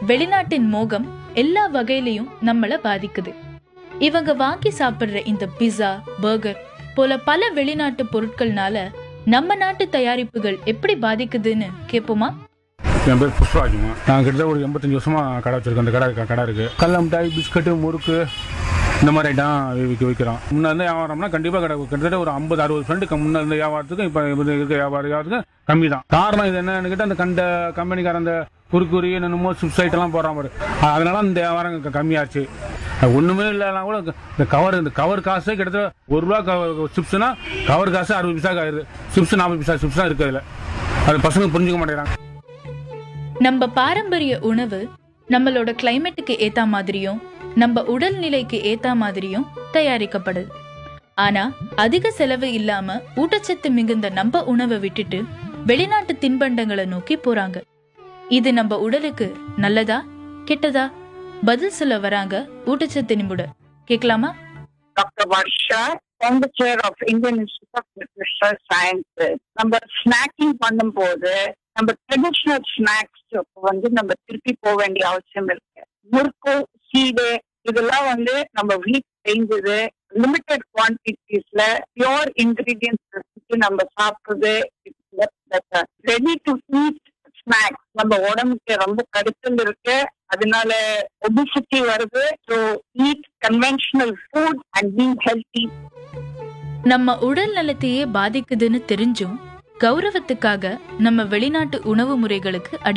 வெளிநாட்டின் மோகம் எல்லா வகையிலையும் நம்மள பாதிக்குது இவங்க வாங்கி சாப்பிடுற இந்த பிஸா பர்கர் போல பல வெளிநாட்டு பொருட்கள்னால நம்ம நாட்டு தயாரிப்புகள் எப்படி பாதிக்குதுன்னு கேட்போமா என் பேர் புஷ்பராஜுமா நான் கிட்டத்தட்ட ஒரு எண்பத்தஞ்சு வருஷமா கடை வச்சிருக்கேன் அந்த கடை இருக்கு- கடை இருக்கு கடல மிட்டாய் பிஸ்கட்டு முறுக்கு இந்த மாதிரி ஐட்டம் விற்க விற்கிறோம் முன்ன இருந்த வியாபாரம்னா கண்டிப்பாக கடை கிட்டத்தட்ட ஒரு ஐம்பது அறுபது ஃப்ரெண்டு முன்ன இருந்த வியாபாரத்துக்கும் இப்போ இருக்க வியாபார வியாபாரத்துக்கும் கம்மி தான் காரணம் இது என்னன்னு கேட்டால் அந்த கண்ட கம்பெனிக்கார அந்த குறுக்குறி என்னென்னமோ சிப்ஸ் ஐட்டம்லாம் போடுறான் பாரு அதனால அந்த வியாபாரம் க- கம்மியாச்சு அது ஒண்ணுமே இல்லைனா கூட இந்த கவர் இந்த கவர் காசே கிட்டத்தட்ட ஒரு ரூபா சிப்ஸ்னா கவர் காசு அறுபது பைசா ஆயிருது சிப்ஸ் நாற்பது பைசா சிப்ஸ் தான் இருக்கு அதில் அது பசங்க புரிஞ்சுக்க மாட்டேங்கிறாங்க நம்ம பாரம்பரிய உணவு நம்மளோட கிளைமேட்டுக்கு ஏத்த மாதிரியும் நம்ம உடல்நிலைக்கு ஏத்த மாதிரியும் தயாரிக்கப்படுது ஆனா அதிக செலவு இல்லாம ஊட்டச்சத்து மிகுந்த நம்ம உணவை விட்டுட்டு வெளிநாட்டு தின்பண்டங்களை நோக்கி போறாங்க இது நம்ம உடலுக்கு நல்லதா கெட்டதா பதில் சொல்ல வராங்க ஊட்டச்சத்து நிபுணர் கேட்கலாமா doctor Varsha founder chair of Indian institute of nutritional science நம்ம ஸ்நாக்கிங் பண்ணும்போது நம்ம ட்ரெடிஷ்னல் ஸ்நாக்ஸ் வந்து நம்ம திருப்பி போக வேண்டிய அவசியம் இருக்கு முறுக்கு சீடு இதெல்லாம் வந்து நம்ம வீட் செஞ்சது லிமிட்டெட் குவான்டிட்டிஸ்ல பியோர் இன்கிரீடியன்ஸ் நம்ம சாப்பிடுறது ரெடி டு ஈட் ஸ்நாக்ஸ் நம்ம உடம்புக்கு ரொம்ப கருத்தல் இருக்கு அதனால ஒபிசிட்டி வருது so eat conventional food and be healthy நம்ம உடல் நலத்தையே பாதிக்குதுன்னு தெரிஞ்சும் கௌரவத்துக்காக நம்ம வெளிநாட்டு உணவு முறைகளுக்கு அடி